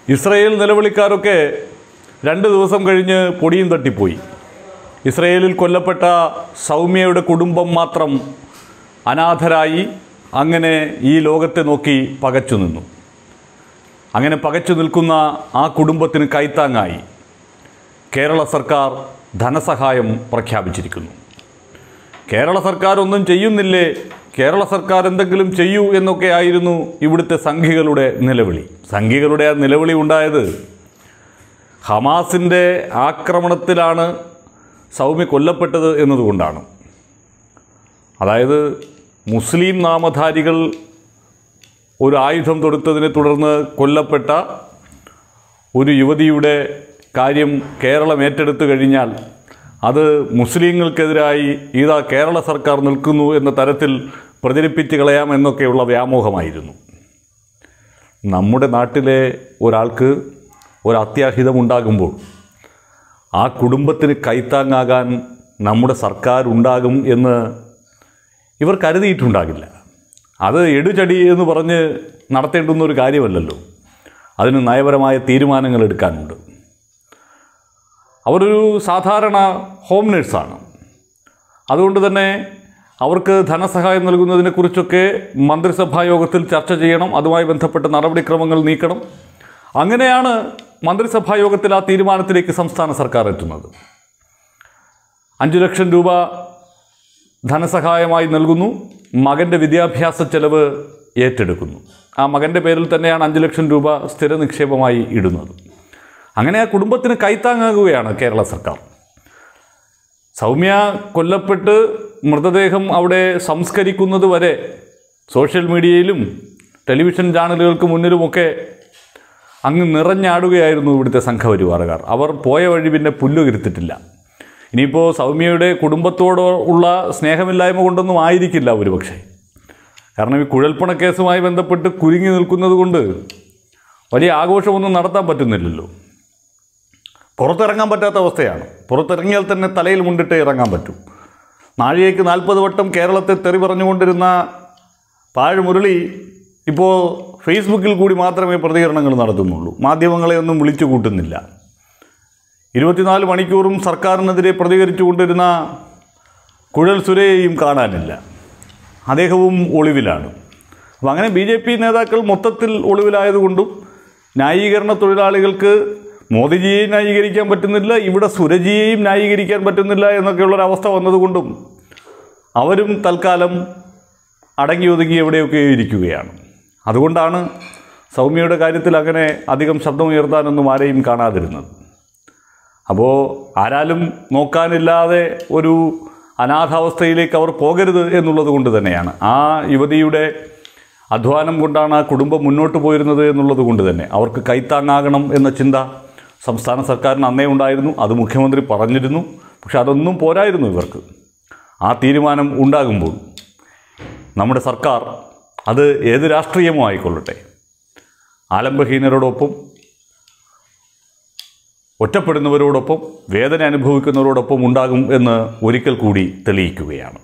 Israel നിലവിളിക്കാരൊക്കെ രണ്ട് ദിവസം കഴിഞ്ഞ് പൊടിയും തട്ടിപ്പോയി ഇസ്രയേലിൽ കൊല്ലപ്പെട്ട സൗമ്യയുടെ കുടുംബം മാത്രം അനാഥരായി അങ്ങനെ ഈ ലോകത്തെ നോക്കി പകച്ചു നിന്നു അങ്ങനെ പകച്ചു നിൽക്കുന്ന ആ കുടുംബത്തിന് കൈത്താങ്ങായി കേരള സർക്കാർ ധനസഹായം പ്രഖ്യാപിച്ചിരിക്കുന്നു കേരള സർക്കാർ ഒന്നും ചെയ്യുന്നില്ലേ കേരള സർക്കാർ എന്തെങ്കിലും ചെയ്യൂ എന്നൊക്കെ ആയിരുന്നു ഇവിടുത്തെ സംഘികളുടെ നിലവിളി സംഘികളുടെ ആ നിലവിളി ഉണ്ടായത് ഹമാസിൻ്റെ ആക്രമണത്തിലാണ് സൗമ്യ കൊല്ലപ്പെട്ടത് എന്നതുകൊണ്ടാണ് അതായത് മുസ്ലിം നാമധാരികൾ ഒരു ആയുധം തൊടുത്തതിനെ തുടർന്ന് കൊല്ലപ്പെട്ട ഒരു യുവതിയുടെ കാര്യം കേരളം ഏറ്റെടുത്തു കഴിഞ്ഞാൽ അത് മുസ്ലിങ്ങൾക്കെതിരായി ഇതാ കേരള സർക്കാർ നിൽക്കുന്നു എന്ന തരത്തിൽ പ്രചരിപ്പിച്ച് കളയാം എന്നൊക്കെയുള്ള വ്യാമോഹമായിരുന്നു നമ്മുടെ നാട്ടിലെ ഒരാൾക്ക് ഒരു അത്യാഹിതമുണ്ടാകുമ്പോൾ ആ കുടുംബത്തിന് കൈത്താങ്ങാകാൻ നമ്മുടെ സർക്കാർ ഉണ്ടാകും എന്ന് ഇവർ കരുതിയിട്ടുണ്ടാകില്ല അത് എടുചടി എന്ന് പറഞ്ഞ് നടത്തേണ്ടുന്ന ഒരു കാര്യമല്ലല്ലോ അതിന് നയപരമായ തീരുമാനങ്ങൾ എടുക്കാനുണ്ട് അവരൊരു സാധാരണ ഹോം നേഴ്സാണ് അതുകൊണ്ട് തന്നെ അവർക്ക് ധനസഹായം നൽകുന്നതിനെക്കുറിച്ചൊക്കെ മന്ത്രിസഭാ യോഗത്തിൽ ചർച്ച ചെയ്യണം അതുമായി ബന്ധപ്പെട്ട നടപടിക്രമങ്ങൾ നീക്കണം അങ്ങനെയാണ് മന്ത്രിസഭാ യോഗത്തിൽ ആ തീരുമാനത്തിലേക്ക് സംസ്ഥാന സർക്കാർ എത്തുന്നത് അഞ്ചു ലക്ഷം രൂപ ധനസഹായമായി നൽകുന്നു മകൻ്റെ വിദ്യാഭ്യാസ ചെലവ് ഏറ്റെടുക്കുന്നു ആ മകൻ്റെ പേരിൽ തന്നെയാണ് അഞ്ച് ലക്ഷം രൂപ സ്ഥിര നിക്ഷേപമായി ഇടുന്നത് അങ്ങനെ ആ കുടുംബത്തിന് കൈത്താങ്ങാകുകയാണ് കേരള സർക്കാർ സൗമ്യ കൊല്ലപ്പെട്ട് മൃതദേഹം അവിടെ സംസ്കരിക്കുന്നത് വരെ സോഷ്യൽ മീഡിയയിലും ടെലിവിഷൻ ചാനലുകൾക്ക് മുന്നിലുമൊക്കെ അങ്ങ് നിറഞ്ഞാടുകയായിരുന്നു ഇവിടുത്തെ സംഘപരിവാറുകാർ അവർ പോയ വഴി പിന്നെ പുല്ലുകിരുത്തിട്ടില്ല ഇനിയിപ്പോൾ സൗമ്യയുടെ കുടുംബത്തോട് ഉള്ള സ്നേഹമില്ലായ്മ കൊണ്ടൊന്നും ആയിരിക്കില്ല ഒരുപക്ഷെ കാരണം ഈ കുഴൽപ്പണ കേസുമായി ബന്ധപ്പെട്ട് കുരുങ്ങി നിൽക്കുന്നത് കൊണ്ട് വലിയ ആഘോഷമൊന്നും നടത്താൻ പറ്റുന്നില്ലല്ലോ പുറത്തിറങ്ങാൻ പറ്റാത്ത അവസ്ഥയാണ് പുറത്തിറങ്ങിയാൽ തന്നെ തലയിൽ മുണ്ടിട്ട് ഇറങ്ങാൻ പറ്റും നാഴികയ്ക്ക് നാൽപ്പത് വട്ടം കേരളത്തെ തെറി പറഞ്ഞുകൊണ്ടിരുന്ന പാഴ് മുരളി ഇപ്പോൾ ഫേസ്ബുക്കിൽ കൂടി മാത്രമേ പ്രതികരണങ്ങൾ നടത്തുന്നുള്ളൂ മാധ്യമങ്ങളെ ഒന്നും വിളിച്ചു കൂട്ടുന്നില്ല ഇരുപത്തിനാല് മണിക്കൂറും സർക്കാരിനെതിരെ പ്രതികരിച്ചു കൊണ്ടിരുന്ന കുഴൽ സുരയെയും കാണാനില്ല അദ്ദേഹവും ഒളിവിലാണ് അപ്പം അങ്ങനെ ബി ജെ പി നേതാക്കൾ മൊത്തത്തിൽ ഒളിവിലായതുകൊണ്ടും ന്യായീകരണ തൊഴിലാളികൾക്ക് മോദിജിയെയും ന്യായീകരിക്കാൻ പറ്റുന്നില്ല ഇവിടെ സുരജിയെയും ന്യായീകരിക്കാൻ പറ്റുന്നില്ല എന്നൊക്കെയുള്ളൊരവസ്ഥ വന്നതുകൊണ്ടും അവരും തൽക്കാലം അടങ്ങി ഒതുങ്ങി എവിടെയൊക്കെ ഇരിക്കുകയാണ് അതുകൊണ്ടാണ് സൗമ്യയുടെ കാര്യത്തിൽ അങ്ങനെ അധികം ശബ്ദമുയർത്താനൊന്നും ആരെയും കാണാതിരുന്നത് അപ്പോൾ ആരാലും നോക്കാനില്ലാതെ ഒരു അനാഥാവസ്ഥയിലേക്ക് അവർ പോകരുത് എന്നുള്ളത് കൊണ്ട് തന്നെയാണ് ആ യുവതിയുടെ അധ്വാനം കൊണ്ടാണ് ആ കുടുംബം മുന്നോട്ട് പോയിരുന്നത് എന്നുള്ളത് കൊണ്ട് തന്നെ അവർക്ക് കൈത്താങ്ങാകണം എന്ന ചിന്ത സംസ്ഥാന സർക്കാരിന് അന്നേ ഉണ്ടായിരുന്നു അത് മുഖ്യമന്ത്രി പറഞ്ഞിരുന്നു പക്ഷെ അതൊന്നും പോരായിരുന്നു ഇവർക്ക് ആ തീരുമാനം ഉണ്ടാകുമ്പോൾ നമ്മുടെ സർക്കാർ അത് ഏത് രാഷ്ട്രീയമോ ആയിക്കൊള്ളട്ടെ ആലംബഹീനരോടൊപ്പം ഒറ്റപ്പെടുന്നവരോടൊപ്പം വേദന അനുഭവിക്കുന്നവരോടൊപ്പം ഉണ്ടാകും എന്ന് ഒരിക്കൽ കൂടി തെളിയിക്കുകയാണ്